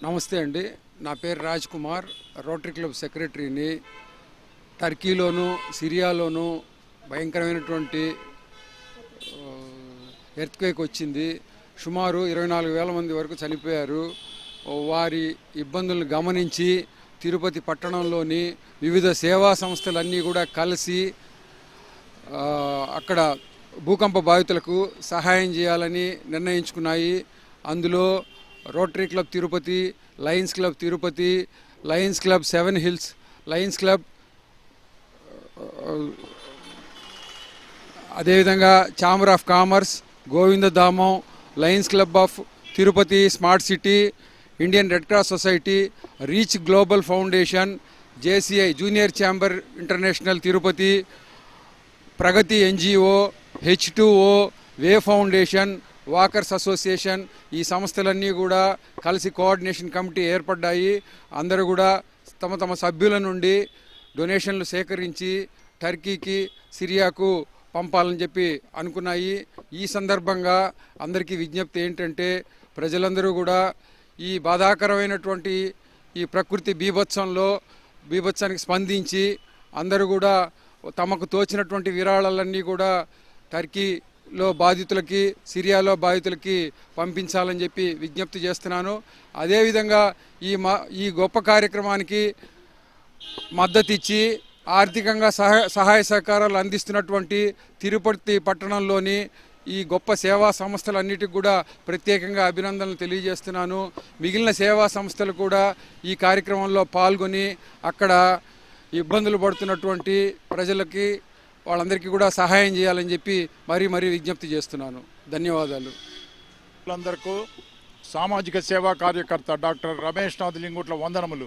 నమస్తే అండి నా పేరు రాజ్ కుమార్ రోటరీ క్లబ్ సెక్రటరీని టర్కీలోను సిరియాలోను భయంకరమైనటువంటి ఎర్త్క్వేక్ వచ్చింది సుమారు ఇరవై నాలుగు వేల మంది వరకు చనిపోయారు వారి ఇబ్బందులను గమనించి తిరుపతి పట్టణంలోని వివిధ సేవా సంస్థలన్నీ కూడా కలిసి ఆ, అక్కడ భూకంప బాధితులకు సహాయం చేయాలని నిర్ణయించుకున్నాయి అందులో Rotary Club Tirupati Lions Club Tirupati Lions Club Seven Hills Lions Club అదేవిధంగా Chamber of Commerce Govindadhamam Lions Club of Tirupati Smart City Indian Red Cross Society Reach Global Foundation JCI Junior Chamber International Tirupati Pragati NGO H two O Way Foundation Walkers Association ఈ సంస్థలన్నీ కూడా కలిసి coordination committee ఏర్పడ్డాయి అందరూ కూడా తమ తమ సభ్యుల నుండి డొనేషన్లు సేకరించి టర్కీకి సిరియాకు పంపాలని చెప్పి అనుకున్నాయి ఈ సందర్భంగా అందరికీ విజ్ఞప్తి ఏంటంటే ప్రజలందరూ కూడా ఈ బాధాకరమైనటువంటి ఈ ప్రకృతి బీభత్సంలో బీభత్సానికి స్పందించి అందరూ కూడా తమకు తోచినటువంటి విరాళాలన్నీ కూడా టర్కీలో బాధితులకి సిరియాలో బాధితులకి పంపించాలని చెప్పి విజ్ఞప్తి చేస్తున్నాను అదేవిధంగా ఈ మా ఈ గొప్ప కార్యక్రమానికి మద్దతు ఇచ్చి ఆర్థికంగా సహాయ సహాయ సహకారాలు అందిస్తున్నటువంటి తిరుపతి పట్టణంలోని ఈ గొప్ప సేవా సంస్థలన్నిటికి కూడా ప్రత్యేకంగా అభినందనలు తెలియజేస్తున్నాను మిగిలిన సేవా సంస్థలు కూడా ఈ కార్యక్రమంలో పాల్గొని అక్కడ ఇబ్బందులు పడుతున్నటువంటి ప్రజలకి వాళ్ళందరికీ కూడా సహాయం చేయాలని చెప్పి మరీ మరీ విజ్ఞప్తి చేస్తున్నాను ధన్యవాదాలు అందరికీ సామాజిక సేవా కార్యకర్త డాక్టర్ రమేష్ నాథ్ లింగుట్ల వందనములు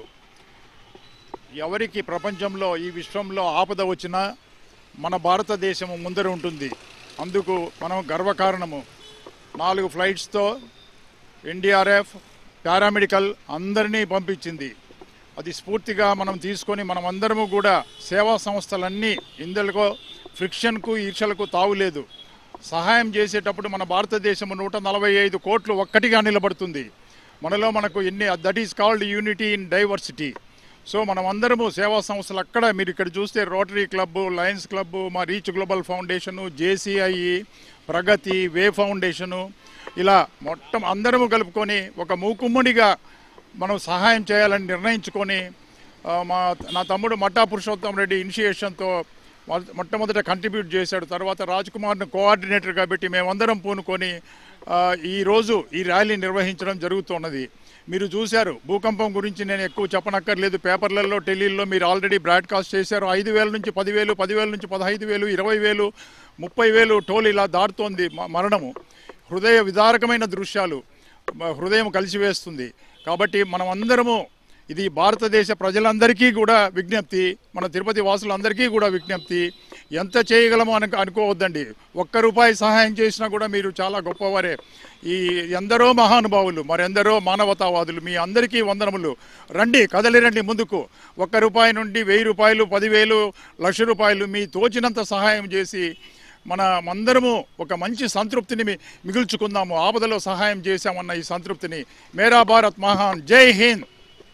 ఎవరికి ప్రపంచంలో ఈ విశ్వంలో ఆపద వచ్చినా మన భారతదేశం ముందర ఉంటుంది అందుకు మనం గర్వకారణము నాలుగు ఫ్లైట్స్తో ఎన్డీఆర్ఎఫ్ పారామెడికల్ అందరినీ పంపించింది అది స్ఫూర్తిగా మనం తీసుకొని మనం అందరము కూడా సేవా సంస్థలన్నీ ఇందులో ఫ్రిక్షన్కు ఈర్షలకు తావులేదు సహాయం చేసేటప్పుడు మన భారతదేశం నూట నలభై ఐదు కోట్లు ఒక్కటిగా నిలబడుతుంది మనలో మనకు ఎన్ని that is called unity in diversity so మనం అందరము సేవా సంస్థలు అక్కడ మీరు ఇక్కడ చూస్తే రోటరీ క్లబ్ లయన్స్ క్లబ్ మా Reach Global Foundation JCI Pragati Way Foundation ఇలా మొత్తం అందరము కలుపుకొని ఒక మూకుమ్మడిగా మనం సహాయం చేయాలని నిర్ణయించుకొని ఆ, మా నా తమ్ముడు మట్టా పురుషోత్తం రెడ్డి ఇనిషియేషన్తో మొ- మొట్టమొదట కంట్రిబ్యూట్ చేశాడు తర్వాత రాజ్ కుమార్ను కోఆర్డినేటర్గా పెట్టి మేమందరం పూనుకొని ఆ, ఈరోజు ఈ ర్యాలీ నిర్వహించడం జరుగుతున్నది మీరు చూశారు భూకంపం గురించి నేను ఎక్కువ చెప్పనక్కర్లేదు పేపర్లలో ఢిల్లీలో మీరు ఆల్రెడీ బ్రాడ్కాస్ట్ చేశారు ఐదు వేల నుంచి పదివేలు పదివేల నుంచి పదహైదు వేలు ఇరవై వేలు ముప్పై వేలు టోల్ ఇలా దాటుతోంది మ- మరణము హృదయ విదారకమైన దృశ్యాలు మ- హృదయం కలిసివేస్తుంది కాబట్టి మనం అందరము ఇది భారతదేశ ప్రజలందరికీ కూడా విజ్ఞప్తి మన తిరుపతి వాసులందరికీ కూడా విజ్ఞప్తి ఎంత చేయగలమో అను అనుకోవద్దండి ఒక్క రూపాయి సహాయం చేసినా కూడా మీరు చాలా గొప్పవారే ఈ ఎందరో మహానుభావులు మరెందరో మానవతావాదులు మీ అందరికీ వందనములు రండి కదలి రండి ముందుకు ఒక్క రూపాయి నుండి వెయ్యి రూపాయలు పదివేలు లక్ష రూపాయలు మీ తోచినంత సహాయం చేసి మన అందరము ఒక మంచి సంతృప్తిని మి- మిగుల్చుకుందాము ఆపదలో సహాయం చేశామన్న ఈ సంతృప్తిని మేరా భారత్ మహాన్ జై హింద్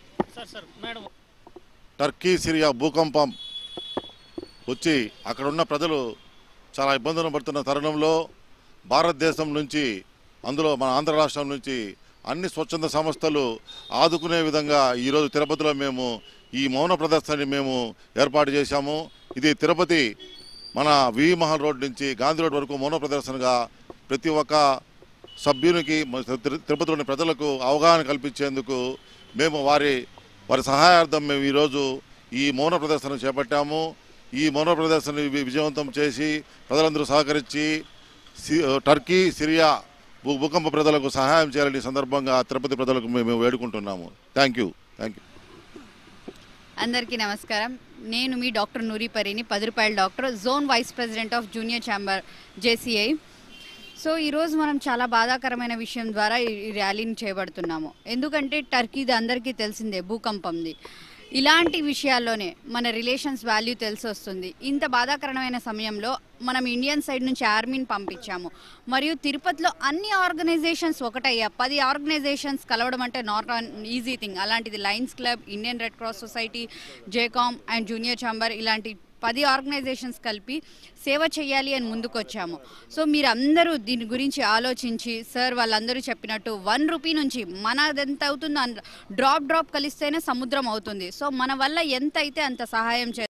టర్కీ సిరియా భూకంపం వచ్చి అక్కడ ఉన్న ప్రజలు చాలా ఇబ్బందులు పడుతున్న తరుణంలో భారతదేశం నుంచి అందులో మన ఆంధ్ర రాష్ట్రం నుంచి అన్ని స్వచ్ఛంద సంస్థలు ఆదుకునే విధంగా ఈరోజు తిరుపతిలో మేము ఈ మౌన ప్రదర్శనని మేము ఏర్పాటు చేశాము ఇది తిరుపతి మన వి మహల్ రోడ్ నుంచి గాంధీ రోడ్ వరకు మౌన ప్రదర్శనగా ప్రతి ఒక్క సభ్యునికి మ- తిరు- తిరుపతిలోని ప్రజలకు అవగాహన కల్పించేందుకు మేము వారి వారి సహాయార్థం మేము ఈరోజు ఈ మౌన ప్రదర్శన చేపట్టాము ఈ మౌన ప్రదర్శన వి- విజయవంతం చేసి ప్రజలందరూ సహకరించి సి- టర్కీ సిరియా భూ భూకంప ప్రజలకు సహాయం చేయాలని ఈ సందర్భంగా తిరుపతి ప్రజలకు మేము వేడుకుంటున్నాము థ్యాంక్ యూ థ్యాంక్ యూ అందరికీ నమస్కారం నేను మీ డాక్టర్ నూరిపరిని పది రూపాయల doctor zone vice president of Junior Chamber JCI so ఈరోజు మనం చాలా బాధాకరమైన విషయం ద్వారా ఈ ఈ ర్యాలీని చేపడుతున్నాము ఎందుకంటే టర్కీది అందరికీ తెలిసిందే భూకంపంది ఇలాంటి విషయాల్లోనే మన రిలేషన్స్ వాల్యూ తెలిసి వస్తుంది ఇంత బాధాకరమైన సమయంలో మనం ఇండియన్ సైడ్ నుంచి ఆర్మీని పంపించాము మరియు తిరుపతిలో అన్ని ఆర్గనైజేషన్స్ ఒకటయ్యా పది ఆర్గనైజేషన్స్ కలవడం అంటే నాట్ అన్ ఈజీ థింగ్ అలాంటిది Lions Club Indian Red Cross Society JCOM and Junior Chamber ఇలాంటి పది ఆర్గనైజేషన్స్ కలిపి సేవ చేయాలి అని ముందుకు వచ్చాము సో మీరు అందరూ దీని గురించి ఆలోచించి సార్ వాళ్ళందరూ చెప్పినట్టు వన్ రూపీ నుంచి మనది ఎంత అవుతుందో డ్రాప్ డ్రాప్ కలిస్తేనే సముద్రం అవుతుంది సో మన వల్ల ఎంత అయితే అంత సహాయం చే